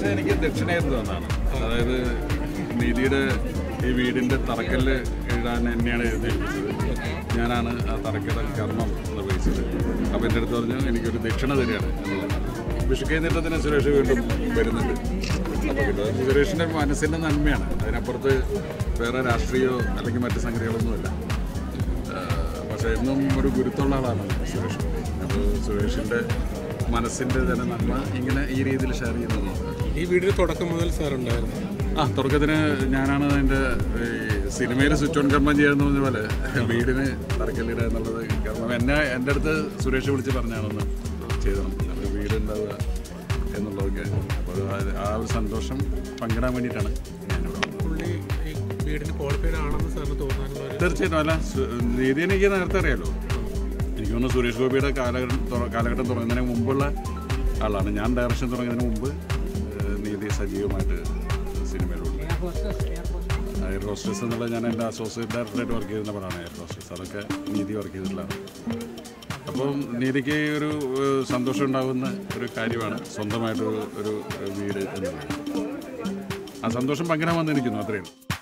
സുരേഷ് എനിക്ക് ദക്ഷിണയായിരുന്നു തന്നാണ് അതായത് നീതിയുടെ ഈ വീടിൻ്റെ തറക്കല്ല് എഴുതാൻ എന്നെയാണ് എഴുതിയിരിക്കുന്നത് ഞാനാണ് ആ തറക്കൽ കർമ്മം നിർവഹിച്ചത് അപ്പോൾ എൻ്റെ അടുത്ത് പറഞ്ഞു എനിക്കൊരു ദക്ഷിണ തരികയാണ് എന്നുള്ളത് വിഷുക്കൈ നീട്ടത്തിന് സുരേഷ് വീണ്ടും വരുന്നുണ്ട് അപ്പോൾ കിട്ടും സുരേഷിൻ്റെ മനസ്സിൻ്റെ നന്മയാണ് അതിനപ്പുറത്ത് വേറെ രാഷ്ട്രീയമോ അല്ലെങ്കിൽ മറ്റ് സംഗതികളൊന്നുമില്ല ആഹ് പക്ഷേ എന്നും ഒരു ഗുരുത്തുള്ള ആളാണ് സുരേഷ് അപ്പോൾ സുരേഷിൻ്റെ മനസ്സിൻ്റെ തന്നെ നന്മ ഇങ്ങനെ ഈ രീതിയിൽ ഷെയർ ചെയ്യുന്നത് ഈ വീടിന് തുടക്കം മുതൽ സാർ ഉണ്ടായിരുന്നു ആ തുടക്കത്തിന് ഞാനാണ് അതിൻ്റെ ഈ സിനിമയിൽ സ്വിച്ച് ഓൺ കർമ്മം ചെയ്യുന്ന പറഞ്ഞ പോലെ വീടിന് തറക്കല്ലിട എന്നുള്ളത് കാരണം എന്നെ എൻ്റെ അടുത്ത് സുരേഷ് വിളിച്ച് പറഞ്ഞാണെന്ന് ചെയ്തണം അപ്പോൾ വീട് ഉണ്ടാവുക എന്നുള്ളതൊക്കെ അപ്പോൾ അത് ആ ഒരു സന്തോഷം പങ്കിടാൻ വേണ്ടിയിട്ടാണ് ഞാനിവിടെ വന്നത് പുള്ളി ഈ വീടിന് ക്വാളിഫൈഡ് ആണെന്ന് സാറിന് തോന്നാനുള്ള ഒരു തീർച്ചയായിട്ടും അല്ല സു- നീതി എനിക്ക് നേരത്തെ അറിയാലോ എനിക്ക് തോന്നുന്നു സുരേഷ് ഗോപിയുടെ കാലഘട്ടം തുറ- കാലഘട്ടം തുടങ്ങുന്നതിന് മുമ്പുള്ള ആളാണ് ഞാൻ ഡയറക്ഷൻ തുടങ്ങുന്നതിന് മുമ്പ് ഏഹ്, നീതി സജീവമായിട്ട് സിനിമയിലുണ്ട് എയർ ഹോസ്റ്റസ് എന്നുള്ള ഞാൻ എൻ്റെ അസോസിയേറ്റ് ഡയറക്ടറായിട്ട് വർക്ക് ചെയ്യുന്ന പടമാണ് എയർ ഹോസ്റ്റസ് അതൊക്കെ നീതി വർക്ക് ചെയ്തിട്ടുള്ളതാണ് അപ്പം നീതിക്ക് ഒരു ഏഹ്, സന്തോഷം ഉണ്ടാകുന്ന ഒരു കാര്യമാണ് സ്വന്തമായിട്ടൊരു ഒരു വീട് എന്നുള്ളത് ആ സന്തോഷം പങ്കിടാൻ വന്നിരിക്കുന്നു അത്രയും